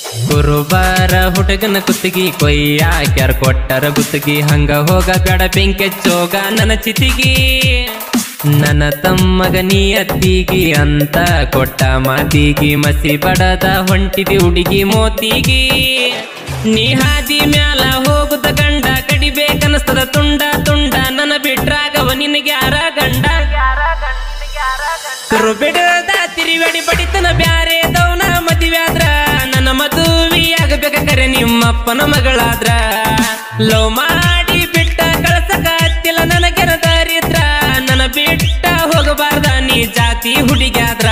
ಗುರುಬಾರ ಹುಡುಗನ ಕುತ್ತಿಗಿ ಕೊಯ್ಯಾಕ್ಯಾರ ಕೊಟ್ಟರ ಗುತ್ತಿಗಿ ಹಂಗ ಹೋಗ ಬೇಡ ಬೆಂಕೆಚ್ಚೋಗ ನನ್ನ ಚಿತಿಗಿ ನನ್ನ ತಮ್ಮಗ ನೀ ಅತ್ತಿಗಿ ಅಂತ ಕೊಟ್ಟ ಮಾತಿಗಿ ಮಸಿ ಬಡದ ಹೊಂಟಿದಿ ಹುಡುಗಿ ಮೋತಿಗಿ ನೀ ಹಾದಿ ಮ್ಯಾಲ ಹೋಗುತ್ತ ಗಂಡ ಕಡಿಬೇಕನಸ್ತದ ತುಂಡ ತುಂಡ ನನ್ನ ಬಿಟ್ರಾಗವ ನಿನಗೆ ಯಾರ ಗಂಡ ತುರು ಬಿಡದ ತಿರುವಡಿ ಬಡಿತನ ಬ್ಯಾರೆ ದೌನ ಮದುವ್ಯಾದ್ರ ನನ್ನ ಮದುವೆ ಆಗಬೇಕರೆ ನಿಮ್ಮಪ್ಪನ ಮಗಳಾದ್ರ ಲವ್ ಮಾಡಿ ಬಿಟ್ಟ ಕಳಸಕ ಹತ್ತಿಲ್ಲ ನನಗೆನ ದರಿದ್ರ ನನ್ನ ಬಿಟ್ಟ ಹೋಗಬಾರ್ದ ನೀ ಜಾತಿ ಹುಡುಗ್ಯಾದ್ರ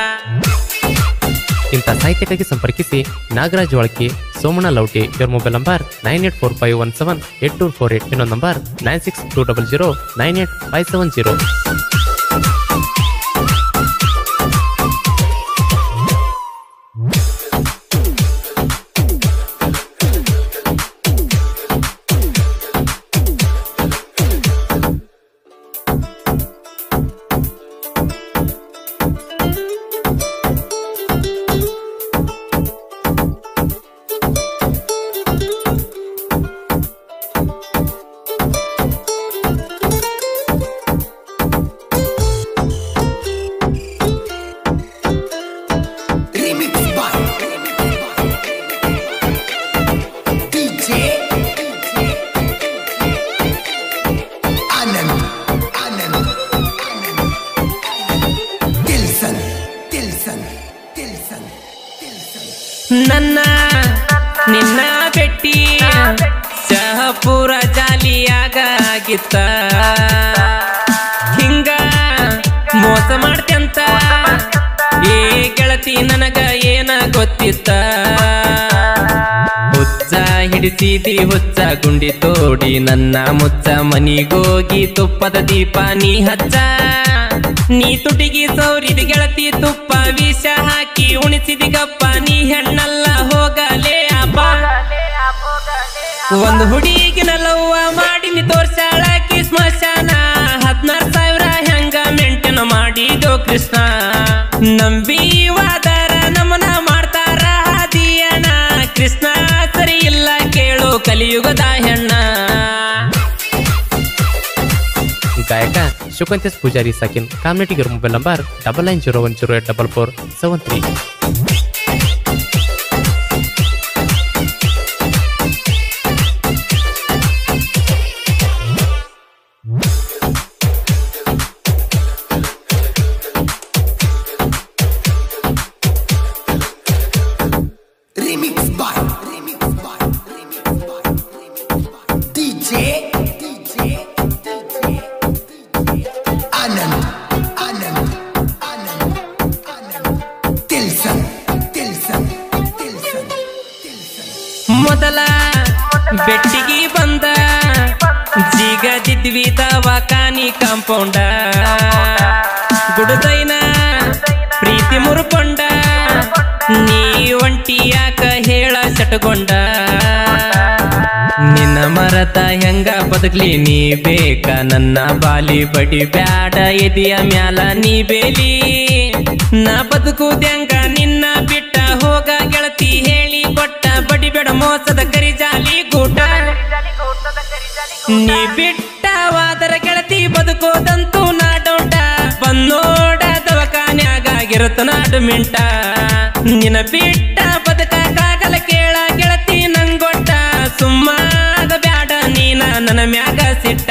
ಇಂಥ ಸಾಹಿತ್ಯಕ್ಕಾಗಿ ಸಂಪರ್ಕಿಸಿ ನಾಗರಾಜ್ ಒಳಕೆ ಸೋಮಣ್ಣ ಲೌಟಿ ಇವರ mobile number nine eight four five one seven eight two four eight ಇನ್ನೊಂದು number nine six two double zero nine eight five seven zero Remix by DJ Anand Anand Anand Tilson Tilson Tilson Tilson ನನ್ನ ನಿನ್ನ ಭೇಟಿ ಶಹಪುರ ಜಾಲಿಯಾಗ ಆಗಿತ್ತ ಹಿಂಗ ಮೋಸ ಮಾಡ್ತಂತ ಏ ಗೆಳತಿ ನನಗ ಏನ ಗೊತ್ತಿತ್ತ ಹುಚ್ಚ ಹಿಡಿಸಿದಿ ಹುಚ್ಚ ಗುಂಡಿ ತೋಡಿ ನನ್ನ ಮುಚ್ಚ ಮನಿಗೋಗಿ ತುಪ್ಪದ ದೀಪ ನೀ ಹಚ್ಚ ನೀ ತುಟಿಗಿ ಸೌರಿದ ಗೆಳತಿ ತುಪ್ಪ ವಿಷ ಹಾಕಿ ಉಣಿಸಿದಿ ಗಪ್ಪ ನೀ ಹೆಣ್ಣಲ್ಲ ಹೋಗಲೇ ಅಪ್ಪ ಒಂದು ಹುಡುಗಿನ ಲವ್ವ ಮಾಡಿ ನೀ ತೋರ್ಸಾಳಕಿ ಸ್ಮಶಾನ ಹದ್ನಾರು ಸಾವಿರ ಹೆಂಗ ಮೆಂಟೆನ ಮಾಡಿದೋ ಕೃಷ್ಣ ನಂಬಿ ವಾದರ ನಮನ ಮಾಡ್ತಾರ ಹಾದಿಯನ ಕೃಷ್ಣ ಸರಿ ಇಲ್ಲ ಕೇಳು ಕಲಿಯುಗದ ಹೆಣ್ಣ ಗಾಯಕ ಶುಕಂತೇಶ್ ಪೂಜಾರಿ ಸಾಕಿನ್ ಕಾಮ್ನೆಟಿಗೆ ಇವರ mobile number double nine zero one zero eight double four seven three Remix by Remix by Remix by Remix by DJ DJ DJ Anand Anand Anand Anand Tilson Tilson Tilson Tilson ಮೊದಲ ಬೆಟ್ಟಿಗೆ ಬಂದ ಜಿಗದಿದ್ವಿ ದವಾಖಾನಿ ಕಾಂಪೌಂಡ ಗುಡದೈನ ಪ್ರೀತಿ ಮುರ್ಕೊಂಡ ನೀ ಒಂಟಿ ಯಾಕ ಹೇಳ ಸಟಗೊಂಡ ನಿನ್ನ ಮರತ ಹೆಂಗ ಬದುಕ್ಲಿ ನೀ ಬೇಕ ನನ್ನ ಬಾಲಿ ಬಡಿ ಬ್ಯಾಡ ಎದಿಯ ಮ್ಯಾಲ ನೀ ಬೇಲಿ ನಾ ಬದುಕುದ್ಯಂಗ ನಿನ್ನ ಬಿಟ್ಟ ಹೋಗ ಗೆಳತಿ ಹೇಳಿ ಕೊಟ್ಟ ಬಡಿ ಬೇಡ ಮೋಸದ ಕರಿಜಾಲಿ ಗೂಟ ನೀ ಬಿಟ್ಟವಾದರ ಗೆಳತಿ ಬದುಕೋದಂತೂ ನಾಡೋಟ ಬಂದೋಡ ದವಕಾನ್ಯಾಗಿರತ್ತ ನಾಡು ಮಿಂಟ ನಿನ್ನ ಬಿಟ್ಟ ಬದುಕಾಗಲ ಕೇಳ ಗೆಳತಿ ನಂಗೊಟ್ಟ ಸುಮ್ಮಾದ ಬ್ಯಾಡ ನೀನ ನನ್ನ ಮ್ಯಾಗ ಸಿಟ್ಟ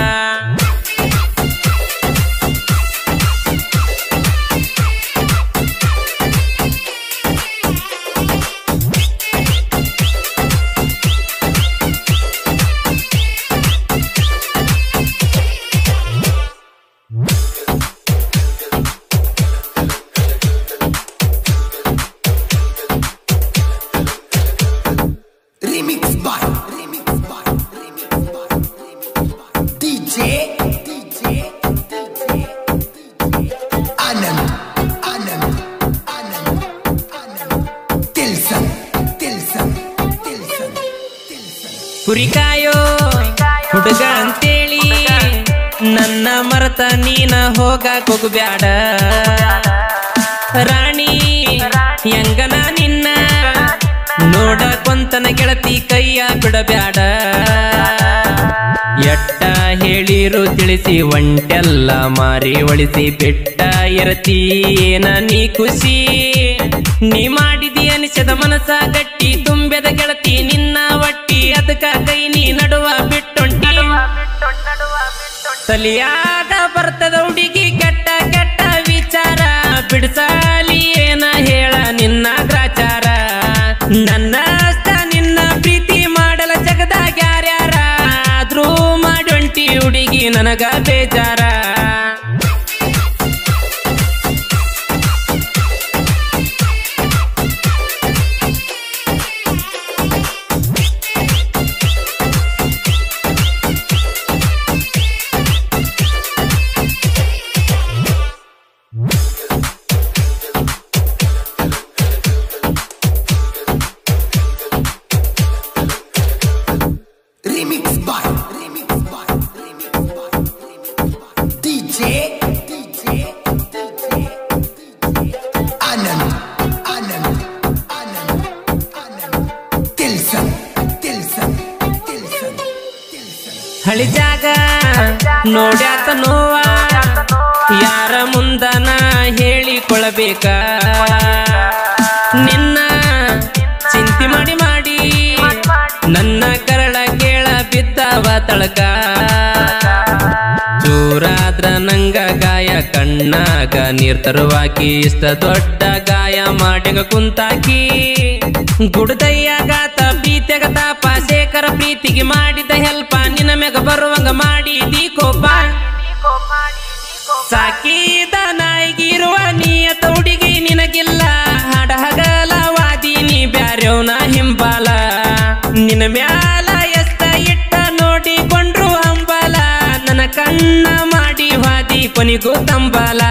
Remix by Remix by Remix by Remix by DJ DJ DJ Anand Anand Anand Anand Tilson Tilson Tilson Tilson ಕುರಿಕಾಯೋ ಹುಡುಗ ಅಂತೇಳಿ ನನ್ನ ಮರತ ನೀನ ಹೋಗಾಕ ಹೋಗ್ಬ್ಯಾಡ ರಾಣಿ ಹೆಂಗನ ನಿನ್ನ ನೋಡಕೊಂತನ ಗೆಳತಿ ಕೈಯ ಬಿಡಬ್ಯಾಡ ಎಟ್ಟ ಹೇಳಿರು ತಿಳಿಸಿ ಒಂಟೆಲ್ಲ ಮಾರಿ ಒಳಿಸಿ ಬಿಟ್ಟ ಇರತಿ ಏನ ನೀ ಖುಷಿ ನೀ ಮಾಡಿದಿ ಅನಿಸದ ಮನಸ ಗಟ್ಟಿ ತುಂಬೆದ ಗೆಳತಿ ನಿನ್ನ ಒಟ್ಟಿ ಅದಕ್ಕ ಕೈ ನೀ ನಡುವ ಬಿಟ್ಟೊಂಟಿ ತಲಿಯಾಗ ಬರ್ತದ ಹುಡುಗಿ ಕೆಟ್ಟ ಕೆಟ್ಟ ವಿಚಾರ ಬಿಡಿಸಲಿ ಏನ ಹೇಳ ನಿನ್ನ ಗ್ರಾಚಾರ ನನ್ನ ಅಷ್ಟ ನಿನ್ನ ಪ್ರೀತಿ ಮಾಡಲ ಜಗದಾಗ ಯಾರ್ಯಾರ ಆದ್ರೂ ಮಾಡೊಂಟಿ ಹುಡುಗಿ ನನಗ ಬೇಜಾರ Remix by Remix by Remix by Remix by DJ DJ DJ Anand Anand Anand Anand Tilson Tilson Tilson Tilson ಹಳಿ ಜಾಗ ನೋಡ್ಯಾತ ನೋವ ಯಾರ ಮುಂದನ ಹೇಳಿಕೊಳ್ಳಬೇಕ ನಿನ್ನ ಚಿಂತೆ ಮಾಡಿ ಮಾಡಿ ನನ್ನ ಕರಳ ಕೇಳ ಬಿದ್ದವ ತಳಕ ಚೂರಾದ್ರ ನಂಗ ಗಾಯ ಕಣ್ಣಾಗ ನೀರ್ ತರುವಾಕಿ ಇಷ್ಟ ದೊಡ್ಡ ಗಾಯ ಮಾಡ್ಯಂಗ ಕುಂತಾಕಿ ಗುಡ್ದಯ್ಯಾಗಾತ ಪ್ರೀತಿಯಾಗ ತಾಪ ಶೇಖರ ಪ್ರೀತಿಗೆ ಮಾಡಿದ ಹೆಲ್ಪ ನಿನ್ನ ಮ್ಯಾಗ ಬರುವಂಗ ಮಾಡಿದಿ ಕೋಪ ಸಾಕಿದ ನಾಯಿಗಿರುವ ನಿಯತ ಹುಡುಗಿ ನಿನಗಿಲ್ಲ ಹಾಡ ಹಗಲವಾದಿ ನೀ ಬ್ಯಾರ್ಯವನ ಹಿಂಬಾಲ ನಿನ್ನ ಮ್ಯಾಲ ಎಷ್ಟ ಇಟ್ಟ ನೋಡಿಕೊಂಡ್ರು ಹಂಬಲ ನನ್ನ ಕಣ್ಣ ಮಾಡಿ ವಾದಿ ಕೊನಿಗೂ ತಂಬಲ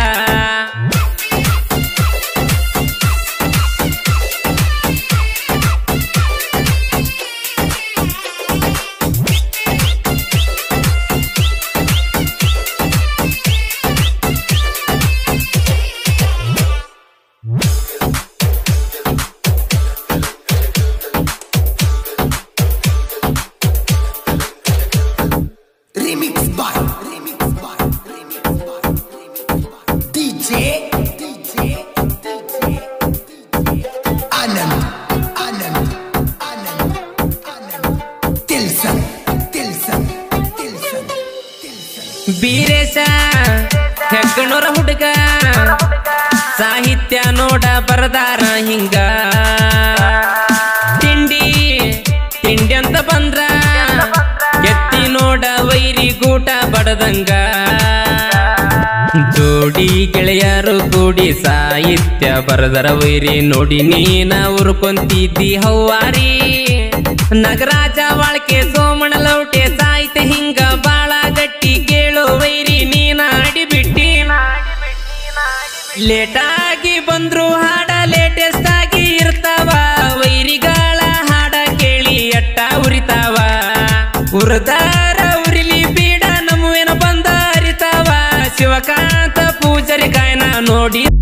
Remix by Remix by Remix by Remix by DJ DJ DJ Anand Anand Anand Anand Tilson Tilson Tilson Tilson Beeresha ಹೆಗ್ಗಣೂರ ಹುಡುಗ ಸಾಹಿತ್ಯ ನೋಡ ಬರದಾರ ಹಿಂಗ ತಿಂಡಿ ತಿಂಡಿ ಅಂತ ಬಂದ್ರ ಎತ್ತಿ ನೋಡ ವೈರಿ ಗೂಟ ಬಡದಂಗ ಜೋಡಿ ಗೆಳೆಯರು ಕೂಡಿ ಸಾಹಿತ್ಯ ಬರದರ ವೈರಿ ನೋಡಿ ನೀನ ಉರ್ಕೊಂತಿದ್ದಿ ಹವ್ವಾರಿ ನಗರಾಜ ವಾಳ್ಕೆ ಸೋಮಣ ಲೌಟೆ ಸಾಹಿತ್ಯ ಹಿಂಗ ಬಾಳ ಗಟ್ಟಿ ಕೇಳು ವೈರಿ ನೀನ ಅಡಿಬಿಟ್ಟಿ ಲೇಟಾಗಿ ಬಂದ್ರು ಹಾಡ ಲೇಟೆಸ್ಟ್ ಆಗಿ ಇರ್ತಾವ ವೈರಿಗಳ ಹಾಡ ಕೇಳಿ ಅಟ್ಟ ಉರಿತಾವ ಉರ್ದಾರ ಉರಿಲಿ ಬೀಡ ನಮ್ಮವೇನ ಬಂದ ಅರಿತಾವ ಶಿವಕಾಂತ ಪೂಜರಿ ಗಾಯನ ನೋಡಿ